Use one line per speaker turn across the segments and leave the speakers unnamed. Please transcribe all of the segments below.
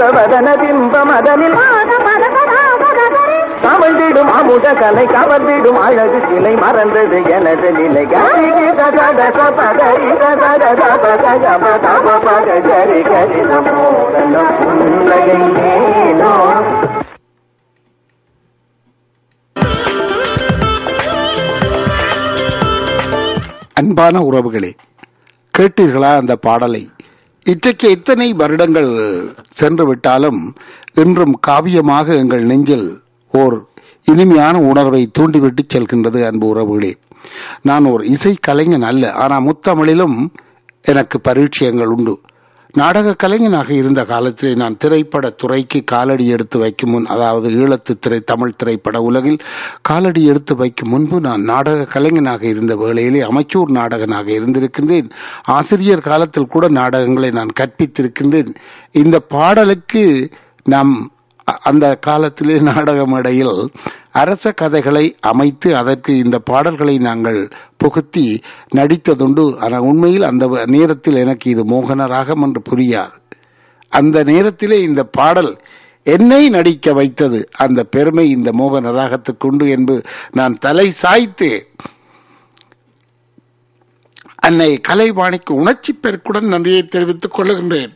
மதுரவதன பிம்ப மதனில் கவழ்ந்திடும் அமுத கலை கவர்ந்திடும் அழகு சிலை மறந்தது எனது நிலை கரி கத கத பதரி கத கத பத கம கம பத கரி கரி நமோ புன்னகை ஏனோ
அன்பான உறவுகளே கேட்டீர்களா அந்த பாடலை இன்றைக்கு எத்தனை வருடங்கள் சென்று விட்டாலும் இன்றும் காவியமாக எங்கள் நெஞ்சில் ஓர் இனிமையான உணர்வை தூண்டிவிட்டு செல்கின்றது அன்பு உறவுகளே நான் ஒரு இசை கலைஞன் அல்ல ஆனால் முத்தமிழிலும் எனக்கு பரிச்சயங்கள் உண்டு நாடக கலைஞனாக இருந்த காலத்திலே நான் திரைப்பட துறைக்கு காலடி எடுத்து வைக்கும் முன் அதாவது ஈழத்து திரை தமிழ் திரைப்பட உலகில் காலடி எடுத்து வைக்கும் முன்பு நான் நாடக கலைஞனாக இருந்த வேளையிலே அமைச்சூர் நாடகனாக இருந்திருக்கின்றேன் ஆசிரியர் காலத்தில் கூட நாடகங்களை நான் கற்பித்திருக்கின்றேன் இந்த பாடலுக்கு நாம் அ- அந்த காலத்திலே நாடக மேடையில் அரச கதைகளை அமைத்து அதற்கு இந்த பாடல்களை நாங்கள் புகுத்தி நடித்ததுண்டு ஆனால் உண்மையில் அந்த வ- நேரத்தில் எனக்கு இது மோகன ராகம் என்று புரியாது அந்த நேரத்திலே இந்த பாடல் என்னை நடிக்க வைத்தது அந்த பெருமை இந்த மோகன ராகத்துக்குண்டு என்று நான் தலை சாய்த்து அன்னை கலைவாணிக்கு உணர்ச்சி பெருக்குடன் நன்றியை தெரிவித்துக் கொள்ளுகின்றேன்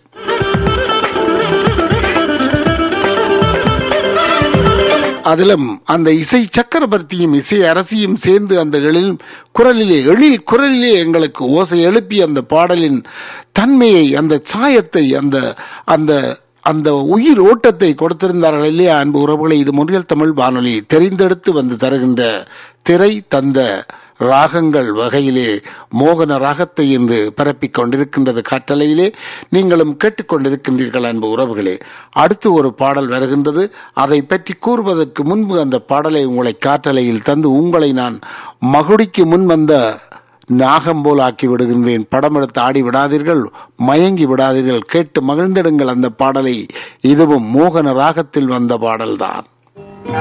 அதிலும் அந்த இசை சக்கரவர்த்தியும் இசை அரசியும் சேர்ந்து அந்த எழில் குரலிலே எழில் குரலிலே எங்களுக்கு ஓசை எழுப்பி அந்த பாடலின் தன்மையை அந்த சாயத்தை அந்த அந்த அந்த உயிர் ஓட்டத்தை கொடுத்திருந்தார்கள் இல்லையா அன்பு உறவுகளை இது முன்றியல் தமிழ் வானொலி தெரிந்தெடுத்து வந்து தருகின்ற திரை தந்த ராகங்கள் வகையிலே மோகன ராகத்தை என்று பரப்பிக் கொண்டிருக்கின்றது காற்றலையிலே நீங்களும் கேட்டுக்கொண்டிருக்கின்றீர்கள் அன்பு உறவுகளே அடுத்து ஒரு பாடல் வருகின்றது அதை பற்றி கூறுவதற்கு முன்பு அந்த பாடலை உங்களை காற்றலையில் தந்து உங்களை நான் மகுடிக்கு முன் வந்த நாகம் போல் ஆக்கி விடுகின்றேன் படம் எடுத்து ஆடி விடாதீர்கள் மயங்கி விடாதீர்கள் கேட்டு மகிழ்ந்திடுங்கள் அந்த பாடலை இதுவும் மோகன ராகத்தில் வந்த பாடல்தான்